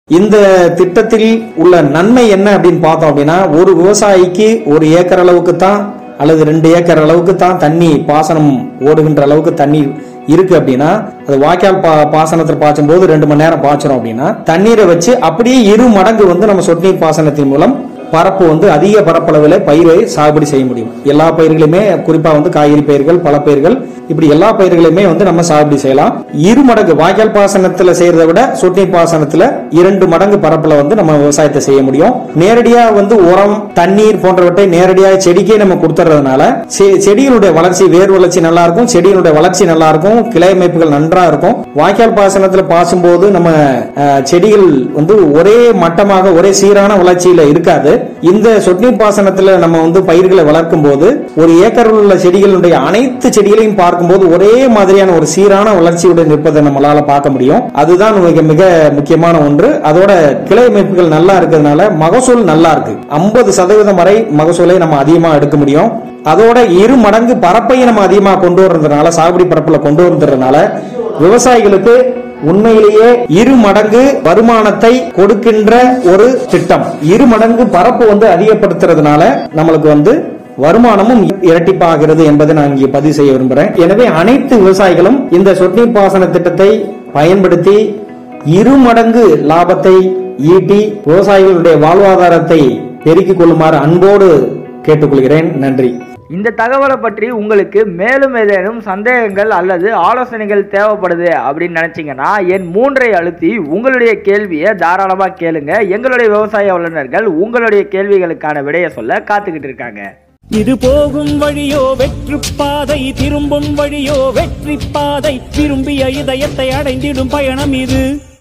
இந்த திட்டத்தில் உள்ள நன்மை என்ன அப்படின்னு பார்த்தோம் அப்படின்னா ஒரு விவசாயிக்கு ஒரு ஏக்கர் அளவுக்கு தான் அல்லது ரெண்டு ஏக்கர் அளவுக்கு தான் தண்ணி பாசனம் ஓடுகின்ற அளவுக்கு தண்ணி இருக்கு அப்படின்னா அது வாய்க்கால் பா பாசனத்தில் பாய்ச்சும் போது ரெண்டு மணி நேரம் பாய்ச்சறோம் அப்படின்னா தண்ணீரை வச்சு அப்படியே இரு மடங்கு வந்து நம்ம சொட்டு நீர் பாசனத்தின் மூலம் பரப்பு வந்து அதிக பரப்பளவில் பயிரை சாகுபடி செய்ய முடியும் எல்லா பயிர்களுமே குறிப்பா வந்து காய்கறி பயிர்கள் பல பயிர்கள் இப்படி எல்லா பயிர்களுமே வந்து நம்ம சாகுபடி செய்யலாம் இரு மடங்கு வாய்க்கால் பாசனத்துல செய்யறதை விட சொட்டு நீர் பாசனத்துல இரண்டு மடங்கு பரப்புல வந்து நம்ம விவசாயத்தை செய்ய முடியும் நேரடியா வந்து உரம் தண்ணீர் போன்றவற்றை நேரடியாக செடிக்கே நம்ம கொடுத்துறதுனால செ- செடிகளுடைய வளர்ச்சி வேர் வளர்ச்சி நல்லா இருக்கும் செடிகளுடைய வளர்ச்சி நல்லா இருக்கும் கிளை அமைப்புகள் நன்றா இருக்கும் வாய்க்கால் பாசனத்துல பாய்ச்சும் போது நம்ம அஹ், செடிகள் வந்து ஒரே மட்டமாக ஒரே சீரான வளர்ச்சியில இருக்காது இந்த சொட்டு நீர் பாசனத்துல நம்ம வந்து பயிர்களை வளர்க்கும் போது ஒரு ஏக்கரில் உள்ள செடிகளுடைய அனைத்து செடிகளையும் பார்க்கும்போது ஒரே மாதிரியான ஒரு சீரான வளர்ச்சியுடன் இருப்பதை நம்மளால பார்க்க முடியும் அதுதான் மிக மிக முக்கியமான ஒன்று அதோட கிளை அமைப்புகள் நல்லா இருக்கிறதுனால மகசூல் நல்லா இருக்கு ஐம்பது சதவீதம் வரை மகசூலை நம்ம அதிகமா எடுக்க முடியும் அதோட இரு மடங்கு பரப்பையும் நம்ம அதிகமா கொண்டு வர்றதுனால சாகுபடி பரப்புல கொண்டு வர்றதுனால விவசாயிகளுக்கு உண்மையிலேயே இரு மடங்கு வருமானத்தை கொடுக்கின்ற ஒரு திட்டம் இரு மடங்கு பரப்பு வந்து அதிகப்படுத்துறதுனால நம்மளுக்கு வந்து வருமானமும் இரட்டிப்பாகிறது என்பதை நான் இங்கே பதிவு செய்ய விரும்புகிறேன் எனவே அனைத்து விவசாயிகளும் இந்த சொட்டு நீர் பாசன திட்டத்தை பயன்படுத்தி இரு மடங்கு லாபத்தை ஈட்டி விவசாயிகளுடைய வாழ்வாதாரத்தை பெருக்கிக் கொள்ளுமாறு அன்போடு கேட்டுக்கொள்கிறேன் நன்றி இந்த தகவலை பற்றி உங்களுக்கு மேலும் ஏதேனும் சந்தேகங்கள் அல்லது ஆலோசனைகள் தேவைப்படுது அப்படின்னு நினைச்சீங்கன்னா என் மூன்றை அழுத்தி உங்களுடைய கேள்வியை தாராளமாக கேளுங்க எங்களுடைய விவசாய வல்லுநர்கள் உங்களுடைய கேள்விகளுக்கான விடையை சொல்ல காத்துக்கிட்டு இருக்காங்க இது போகும் வழியோ வெற்று பாதை திரும்பும் வழியோ வெற்றி பாதை விரும்பிய இதயத்தை அடைந்திடும் பயணம் இது